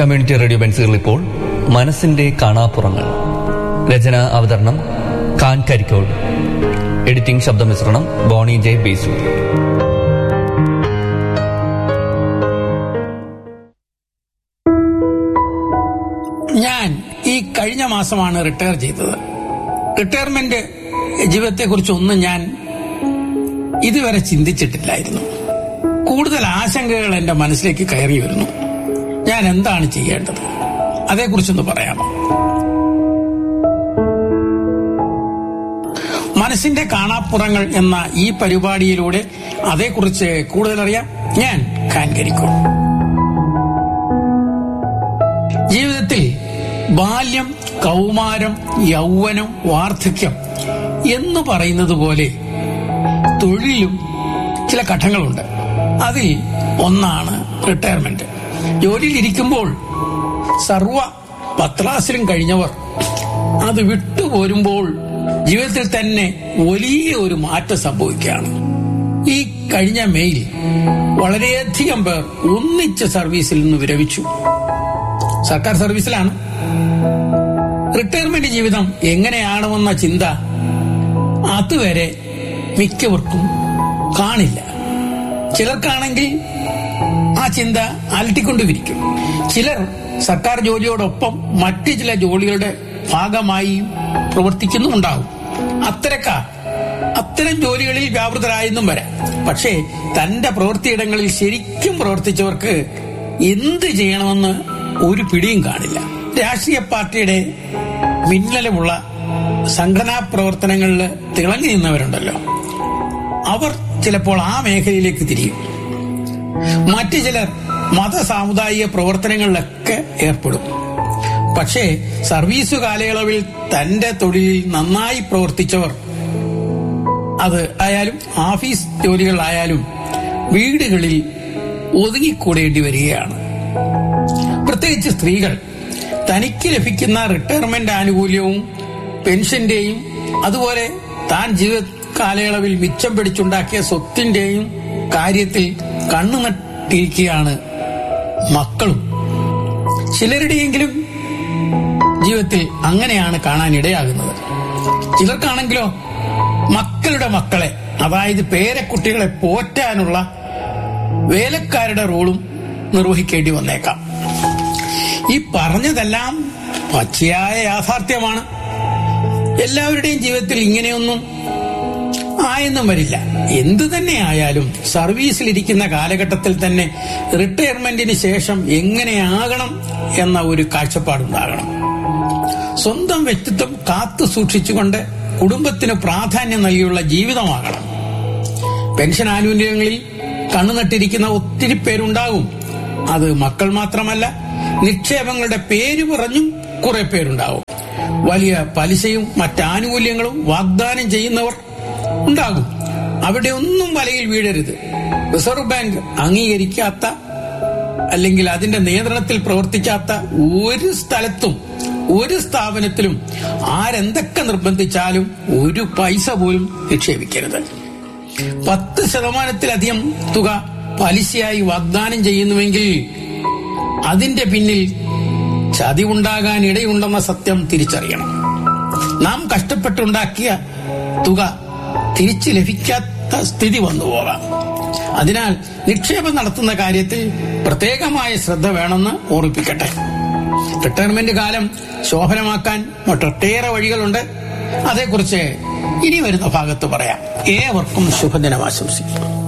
community radio ബെൻസുകൾ ഇപ്പോൾ മനസ്സിന്റെ കാണാപ്പുറങ്ങൾ രചന അവതരണം ഖാൻ കരിക്കോട് എഡിറ്റിംഗ് ശബ്ദമിശ്രണം ബോണി ജെ ബേസു ഞാൻ ഈ കഴിഞ്ഞ മാസമാണ് റിട്ടയർ ചെയ്തത് റിട്ടയർമെന്റ് ജീവിതത്തെക്കുറിച്ച് ഒന്നും ഞാൻ ഇതുവരെ ചിന്തിച്ചിട്ടില്ലായിരുന്നു കൂടുതൽ ആശങ്കകൾ എന്റെ മനസ്സിലേക്ക് കയറി വരുന്നു ഞാൻ എന്താണ് ചെയ്യേണ്ടത് അതേക്കുറിച്ചൊന്ന് പറയാമോ മനസ്സിന്റെ കാണാപ്പുറങ്ങൾ എന്ന ഈ പരിപാടിയിലൂടെ അതേക്കുറിച്ച് കൂടുതൽ അറിയാം ഞാൻ ഖാൻകരിക്കും ജീവിതത്തിൽ ബാല്യം കൗമാരം യൗവനം വാർദ്ധക്യം എന്ന് പറയുന്നത് പോലെ തൊഴിലും ചില ഘട്ടങ്ങളുണ്ട് അതിൽ ഒന്നാണ് റിട്ടയർമെന്റ് ജോലിയിൽ ഇരിക്കുമ്പോൾ സർവ പത്രാസിലും കഴിഞ്ഞവർ അത് വിട്ടുപോരുമ്പോൾ ജീവിതത്തിൽ തന്നെ വലിയ ഒരു മാറ്റം സംഭവിക്കുകയാണ് ഈ കഴിഞ്ഞ മെയിൽ വളരെയധികം പേർ ഒന്നിച്ച സർവീസിൽ നിന്ന് വിരമിച്ചു സർക്കാർ സർവീസിലാണ് റിട്ടയർമെന്റ് ജീവിതം എങ്ങനെയാണെന്ന ചിന്ത അതുവരെ മിക്കവർക്കും കാണില്ല ചിലർക്കാണെങ്കിൽ ആ ചിന്ത അലട്ടിക്കൊണ്ടുവിരിക്കും ചിലർ സർക്കാർ ജോലിയോടൊപ്പം മറ്റ് ചില ജോലികളുടെ ഭാഗമായി പ്രവർത്തിക്കുന്നുമുണ്ടാവും അത്തരക്കാർ അത്തരം ജോലികളിൽ വ്യാപൃതരായെന്നും വരാം പക്ഷേ തന്റെ പ്രവൃത്തിയിടങ്ങളിൽ ശരിക്കും പ്രവർത്തിച്ചവർക്ക് എന്ത് ചെയ്യണമെന്ന് ഒരു പിടിയും കാണില്ല രാഷ്ട്രീയ പാർട്ടിയുടെ മിന്നലമുള്ള സംഘടനാ പ്രവർത്തനങ്ങളിൽ തിളങ്ങി നിന്നവരുണ്ടല്ലോ അവർ ചിലപ്പോൾ ആ മേഖലയിലേക്ക് തിരിയും മറ്റു ചിലർ മത സാമുദായിക പ്രവർത്തനങ്ങളിലൊക്കെ ഏർപ്പെടും പക്ഷേ സർവീസ് കാലയളവിൽ തന്റെ തൊഴിലിൽ നന്നായി പ്രവർത്തിച്ചവർ അത് ആയാലും ഓഫീസ് ജോലികളായാലും വീടുകളിൽ ഒതുങ്ങിക്കൂടേണ്ടി വരികയാണ് പ്രത്യേകിച്ച് സ്ത്രീകൾ തനിക്ക് ലഭിക്കുന്ന റിട്ടയർമെന്റ് ആനുകൂല്യവും പെൻഷന്റെയും അതുപോലെ താൻ ജീവിത കാലയളവിൽ മിച്ചം പിടിച്ചുണ്ടാക്കിയ സ്വത്തിന്റെയും കാര്യത്തിൽ കണ്ണു നട്ടിരിക്കുകയാണ് മക്കളും ചിലരുടെയെങ്കിലും ജീവിതത്തിൽ അങ്ങനെയാണ് കാണാൻ ഇടയാകുന്നത് ചിലർക്കാണെങ്കിലോ മക്കളുടെ മക്കളെ അതായത് പേരക്കുട്ടികളെ പോറ്റാനുള്ള വേലക്കാരുടെ റോളും നിർവഹിക്കേണ്ടി വന്നേക്കാം ഈ പറഞ്ഞതെല്ലാം പച്ചയായ യാഥാർത്ഥ്യമാണ് എല്ലാവരുടെയും ജീവിതത്തിൽ ഇങ്ങനെയൊന്നും ആയെന്നും വരില്ല എന്തു തന്നെ ആയാലും സർവീസിലിരിക്കുന്ന കാലഘട്ടത്തിൽ തന്നെ റിട്ടയർമെന്റിന് ശേഷം എങ്ങനെയാകണം എന്ന ഒരു കാഴ്ചപ്പാടുണ്ടാകണം സ്വന്തം വ്യക്തിത്വം കാത്തു സൂക്ഷിച്ചുകൊണ്ട് കുടുംബത്തിന് പ്രാധാന്യം നൽകിയുള്ള ജീവിതമാകണം പെൻഷൻ ആനുകൂല്യങ്ങളിൽ കണ്ണുനട്ടിരിക്കുന്ന ഒത്തിരി പേരുണ്ടാകും അത് മക്കൾ മാത്രമല്ല നിക്ഷേപങ്ങളുടെ പേര് പറഞ്ഞും കുറെ പേരുണ്ടാകും വലിയ പലിശയും മറ്റാനുകൂല്യങ്ങളും വാഗ്ദാനം ചെയ്യുന്നവർ ഉണ്ടാകും അവിടെ ഒന്നും വലയിൽ വീഴരുത് റിസർവ് ബാങ്ക് അംഗീകരിക്കാത്ത അല്ലെങ്കിൽ അതിന്റെ നിയന്ത്രണത്തിൽ പ്രവർത്തിക്കാത്ത ഒരു സ്ഥലത്തും ഒരു സ്ഥാപനത്തിലും ആരെന്തൊക്കെ നിർബന്ധിച്ചാലും ഒരു പൈസ പോലും നിക്ഷേപിക്കരുത് പത്ത് ശതമാനത്തിലധികം തുക പലിശയായി വാഗ്ദാനം ചെയ്യുന്നുവെങ്കിൽ അതിന്റെ പിന്നിൽ ചതിവുണ്ടാകാൻ ഇടയുണ്ടെന്ന സത്യം തിരിച്ചറിയണം നാം കഷ്ടപ്പെട്ടുണ്ടാക്കിയ തുക തിരിച്ചു ലഭിക്കാത്ത സ്ഥിതി വന്നു പോകാം അതിനാൽ നിക്ഷേപം നടത്തുന്ന കാര്യത്തിൽ പ്രത്യേകമായ ശ്രദ്ധ വേണമെന്ന് ഓർമ്മിപ്പിക്കട്ടെ റിട്ടയർമെന്റ് കാലം ശോഭനമാക്കാൻ മറ്റൊട്ടേറെ വഴികളുണ്ട് അതേക്കുറിച്ച് ഇനി വരുന്ന ഭാഗത്ത് പറയാം ഏവർക്കും ശുഭദിനം ആശംസിക്കുന്നു